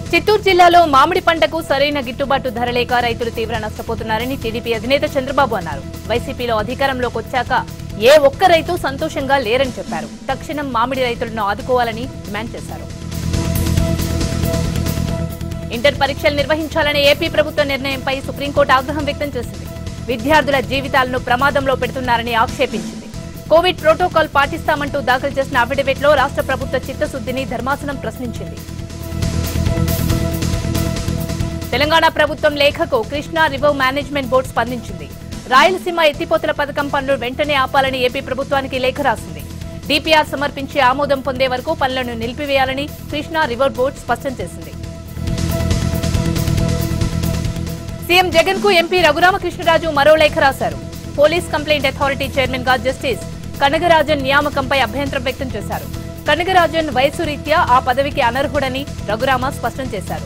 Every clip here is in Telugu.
చిత్తూరు జిల్లాలో మామిడి పంటకు సరైన గిట్టుబాటు ధర లేక రైతులు తీవ్ర నష్టపోతున్నారని టీడీపీ అధినేత చంద్రబాబు అన్నారు వైసీపీలో అధికారంలోకి వచ్చాక ఏ ఒక్క రైతు సంతోషంగా లేరని చెప్పారు తక్షణం మామిడి రైతులను ఆదుకోవాలని డిమాండ్ చేశారు ఇంటర్ పరీక్షలు నిర్వహించాలనే ఏపీ ప్రభుత్వ నిర్ణయంపై సుప్రీంకోర్టు ఆగ్రహం వ్యక్తం చేసింది విద్యార్థుల జీవితాలను ప్రమాదంలో పెడుతున్నారని ఆక్షేపించింది కోవిడ్ ప్రోటోకాల్ పాటిస్తామంటూ దాఖలు చేసిన అఫిడవిట్లో రాష్ట్ర ప్రభుత్వ చిత్తశుద్ధిని ధర్మాసనం ప్రశ్నించింది తెలంగాణ ప్రభుత్వం లేఖకు కృష్ణా రివర్ మేనేజ్మెంట్ బోర్డు స్పందించింది రాయలసీమ ఎత్తిపోతల పథకం పనులు వెంటనే ఆపాలని ఏపీ ప్రభుత్వానికి లేఖ రాసింది డిపిఆర్ సమర్పించి ఆమోదం పొందే వరకు పనులను నిలిపివేయాలని కృష్ణా రివర్ బోర్డు స్పష్టం చేసింది సీఎం జగన్ కు ఎంపీ రఘురామకృష్ణరాజు మరో లేఖ రాశారు పోలీస్ కంప్లైంట్ అథారిటీ చైర్మన్ గా జస్టిస్ కనగరాజన్ నియామకంపై అభ్యంతరం వ్యక్తం చేశారు కనగరాజన్ వయసు రీత్యా ఆ పదవికి అనర్హుడని రఘురామ స్పష్టం చేశారు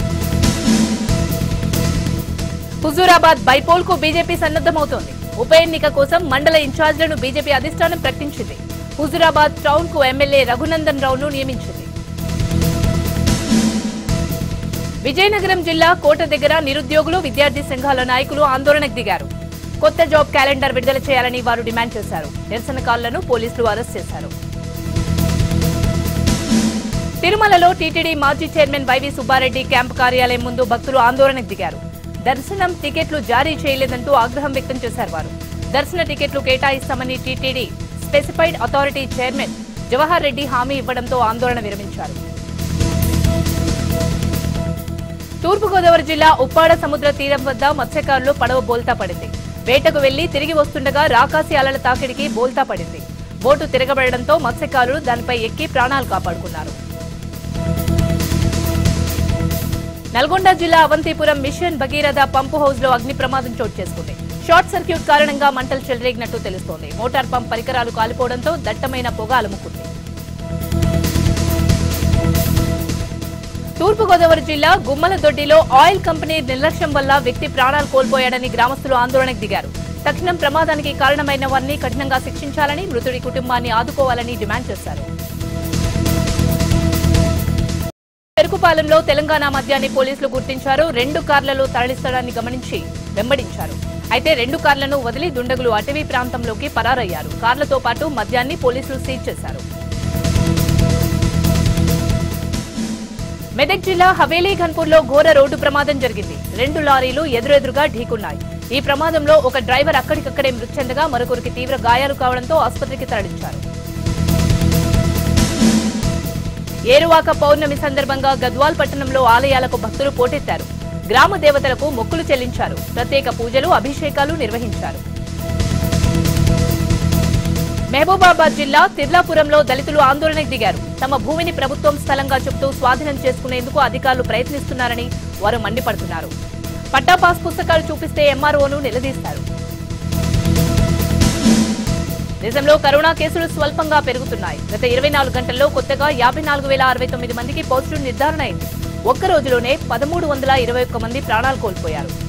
హుజూరాబాద్ బైపోల్ కు బీజేపీ సన్నద్దమవుతోంది ఉప ఎన్నిక కోసం మండల ఇన్ఛార్జ్లను బీజేపీ అధిష్టానం ప్రకటించింది హుజూరాబాద్ టౌన్ కు ఎమ్మెల్యే రఘునందన్ రావును నియమించింది విజయనగరం జిల్లా కోట దగ్గర నిరుద్యోగులు విద్యార్థి సంఘాల నాయకులు ఆందోళనకు దిగారు కొత్త జాబ్ క్యాలెండర్ విడుదల చేయాలని వారు డిమాండ్ చేశారు నిరసనకారులను పోలీసులు అరెస్ట్ చేశారు తిరుమలలో టీటీడీ మాజీ చైర్మన్ వైవి సుబ్బారెడ్డి క్యాంపు కార్యాలయం ముందు భక్తులు ఆందోళనకు దిగారు దర్శనం టికెట్లు జారీ చేయలేదంటూ ఆగ్రహం వ్యక్తం చేశారు వారు దర్శన టికెట్లు కేటాయిస్తామని TTD specified authority chairman Jawahar Reddy హామీ ఇవ్వడంతో ఆందోళన విరమించారు తూర్పుగోదావరి జిల్లా ఉప్పాడ సముద్ర తీరం వద్ద మత్స్యకారులు పడవ బోల్తా పడింది వేటకు వెళ్లి తిరిగి వస్తుండగా రాకాసి అలల తాకిడికి బోల్తా పడింది బోటు తిరగబడడంతో మత్స్యకారులు దానిపై ఎక్కి ప్రాణాలు కాపాడుకున్నారు నల్గొండ జిల్లా Avantipuram mission Bhagiratha pump house లో అగ్ని ప్రమాదం చోటు చేసుకుంది షార్ట్ సర్క్యూట్ కారణంగా మంటలు చెలరేగినట్టు తెలుస్తోంది మోటార్ పంప్ పరికరాలు కాలిపోవడంతో దట్టమైన పొగ అలుముకుంది తూర్పుగోదావరి జిల్లా గుమ్మలదొడ్డిలో ఆయిల్ కంపెనీ నిర్లక్ష్యం వల్ల వ్యక్తి ప్రాణాలు కోల్పోయాడని గ్రామస్తులు ఆందోళనకు దిగారు తక్షణం ప్రమాదానికి కారణమైన వారిని కఠినంగా శిక్షించాలని మృతుడి కుటుంబాన్ని ఆదుకోవాలని డిమాండ్ చేశారు పెరుకుపాలెంలో తెలంగాణ మద్యాన్ని పోలీసులు గుర్తించారు రెండు కార్లలో తరలిస్తడాన్ని గమనించి వెంబడించారు అయితే రెండు కార్లను వదిలి దుండగులు అటవీ ప్రాంతంలోకి పరారయ్యారు కార్లతో పాటు మద్యాన్ని పోలీసులు సీజ్ చేశారు మెదక్ జిల్లా హవేలీ ఘన్పూర్లో ఘోర రోడ్డు ప్రమాదం జరిగింది రెండు లారీలు ఎదురెదురుగా ఢీకున్నాయి ఈ ప్రమాదంలో ఒక డ్రైవర్ అక్కడికక్కడే మృతి చెందగా మరొకరికి తీవ్ర గాయాలు కావడంతో ఆసుపత్రికి తరలించారు ఏరువాక పౌర్ణమి సందర్భంగా గద్వాల్ పట్టణంలో ఆలయాలకు భక్తులు పోటెత్తారు గ్రామ దేవతలకు మొక్కులు చెల్లించారు ప్రత్యేక పూజలు అభిషేకాలు నిర్వహించారు మహబూబాబాద్ జిల్లా తిర్లాపురంలో దళితులు ఆందోళనకు దిగారు తమ భూమిని ప్రభుత్వం స్థలంగా చెబుతూ స్వాధీనం చేసుకునేందుకు అధికారులు ప్రయత్నిస్తున్నారని వారు మండిపడుతున్నారు పట్టా పాస్ పుస్తకాలు చూపిస్తే ఎంఆర్ఓను నిలదీస్తారు దేశంలో కరోనా కేసులు స్వల్పంగా పెరుగుతున్నాయి గత ఇరవై నాలుగు గంటల్లో కొత్తగా యాభై నాలుగు వేల అరవై తొమ్మిది మందికి పాజిటివ్ నిర్ధారణ అయింది ఒక్క రోజులోనే పదమూడు వందల ఇరవై ఒక్క మంది ప్రాణాలు కోల్పోయారు